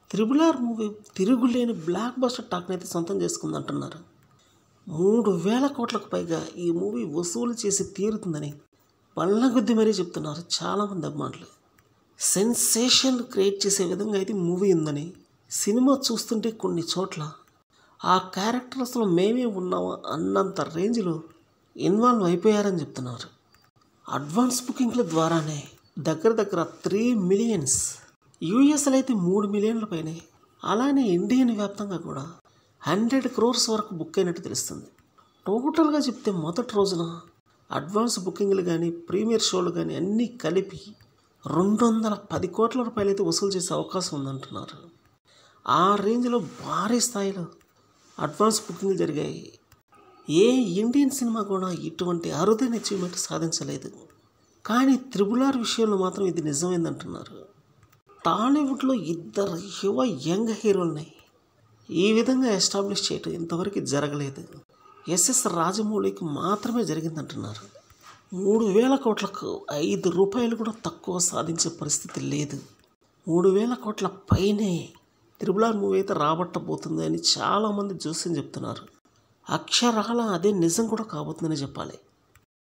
triple R movie తిరుగులేని blockbuster టాక్ని అయితే సొంతం చేసుకుందంటున్నారు మూడు వేల కోట్లకు పైగా ఈ మూవీ వసూలు చేసి తీరుతుందని బళ్ళగుద్ది మరీ చెప్తున్నారు చాలామంది అభిమానులు సెన్సేషన్ క్రియేట్ చేసే విధంగా అయితే మూవీ ఉందని సినిమా చూస్తుంటే కొన్ని చోట్ల ఆ క్యారెక్టర్స్లో మేమే ఉన్నామా అన్నంత రేంజ్లో ఇన్వాల్వ్ అయిపోయారని చెప్తున్నారు అడ్వాన్స్ బుకింగ్ల ద్వారానే దగ్గర దగ్గర త్రీ మిలియన్స్ యూఎస్లో అయితే మూడు మిలియన్ల పైనే అలానే ఇండియన్ వ్యాప్తంగా కూడా హండ్రెడ్ క్రోర్స్ వరకు బుక్ అయినట్టు తెలుస్తుంది టోటల్గా చెప్తే మొదటి రోజున అడ్వాన్స్ బుకింగ్లు కానీ ప్రీమియర్ షోలు కానీ అన్నీ కలిపి రెండు వందల పది కోట్ల రూపాయలు అయితే వసూలు చేసే అవకాశం ఉందంటున్నారు ఆ రేంజ్లో భారీ స్థాయిలో అడ్వాన్స్ బుకింగ్లు జరిగాయి ఏ ఇండియన్ సినిమా కూడా ఇటువంటి అరుదైన అచీవ్మెంట్ సాధించలేదు కానీ త్రిబుల్ ఆర్ విషయంలో మాత్రం ఇది నిజమైందంటున్నారు టాలీవుడ్లో ఇద్దరు యువ యంగ్ హీరోల్ని ఈ విధంగా ఎస్టాబ్లిష్ చేయటం ఇంతవరకు జరగలేదు ఎస్ఎస్ రాజమౌళికి మాత్రమే జరిగిందంటున్నారు మూడు వేల కోట్లకు ఐదు రూపాయలు కూడా తక్కువ సాధించే పరిస్థితి లేదు మూడు వేల కోట్ల పైనే త్రిబుల్ ఆర్ మూవీ అయితే రాబట్టబోతుంది అని చాలామంది జోస్యం చెప్తున్నారు అక్షరాల అదే నిజం కూడా కాబోతుందని చెప్పాలి